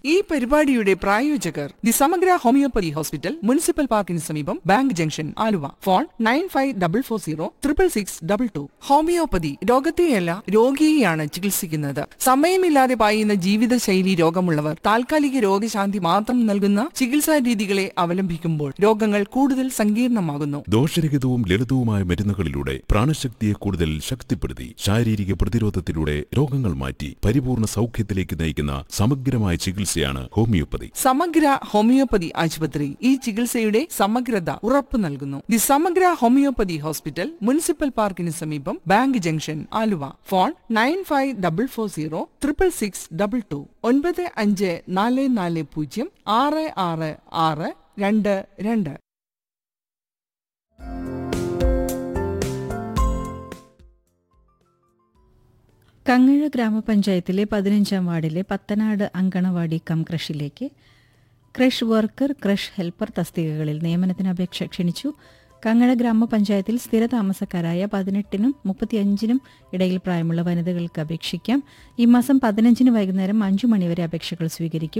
ഈ പരിപാടിയുടെ പ്രായോജകർ ദി സമഗ്ര ഹോമിയോപ്പതി ഹോസ്പിറ്റൽ മുനിസിപ്പൽ പാർക്കിന് സമീപം bank junction Aluva phone nine five double four zero triple six double two homeopathy രോഗത്തെയല്ല രോഗിയെയാണ് ചികിത്സിക്കുന്നത് സമയമില്ലാതെ പായുന്ന ജീവിതശൈലി രോഗമുള്ളവർ താൽക്കാലിക രോഗശാന്തി മാത്രം നൽകുന്ന ചികിത്സാ രീതികളെ അവലംബിക്കുമ്പോൾ രോഗങ്ങൾ കൂടുതൽ സങ്കീർണമാകുന്നു ദോഷരഹിതവും ലളിതവുമായ മരുന്നുകളിലൂടെ പ്രാണശക്തിയെ കൂടുതൽ ശക്തിപ്പെടുത്തി ശാരീരിക പ്രതിരോധത്തിലൂടെ രോഗങ്ങൾ മാറ്റി പരിപൂർണ സൗഖ്യത്തിലേക്ക് നയിക്കുന്ന സമഗ്രമായ ചികിത്സയാണ് ഹോമിയോപ്പതി സമഗ്ര ഹോമിയോപ്പതി ആശുപത്രി ഈ ചികിത്സയുടെ സമഗ്രത ഉറപ്പു നൽകുന്നു ദി സമഗ്ര ഹോമിയോപ്പതി ഹോസ്പിറ്റൽ മുനിസിപ്പൽ പാർക്കിന് സമീപം bank junction Aluva phone nine five double four zero triple six double two ഒൻപത് അഞ്ച് നാല് നാല് പൂജ്യം ആറ് ആറ് ആറ് രണ്ട് രണ്ട് കങ്ങഴ ഗ്രാമപഞ്ചായത്തിലെ പതിനഞ്ചാം വാർഡിലെ പത്തനാട് അങ്കണവാടി കം ക്രഷിലേക്ക് ക്രഷ് വർക്കർ ക്രഷ് ഹെൽപ്പർ തസ്തികകളിൽ നിയമനത്തിന് അപേക്ഷ ക്ഷണിച്ചു കങ്ങഴ ഗ്രാമപഞ്ചായത്തിൽ സ്ഥിരതാമസക്കാരായ പതിനെട്ടിനും മുപ്പത്തിയഞ്ചിനും ഇടയിൽ പ്രായമുള്ള വനിതകൾക്ക് അപേക്ഷിക്കാം ഈ മാസം പതിനഞ്ചിന് വൈകുന്നേരം അഞ്ചു മണിവരെ അപേക്ഷകൾ സ്വീകരിക്കും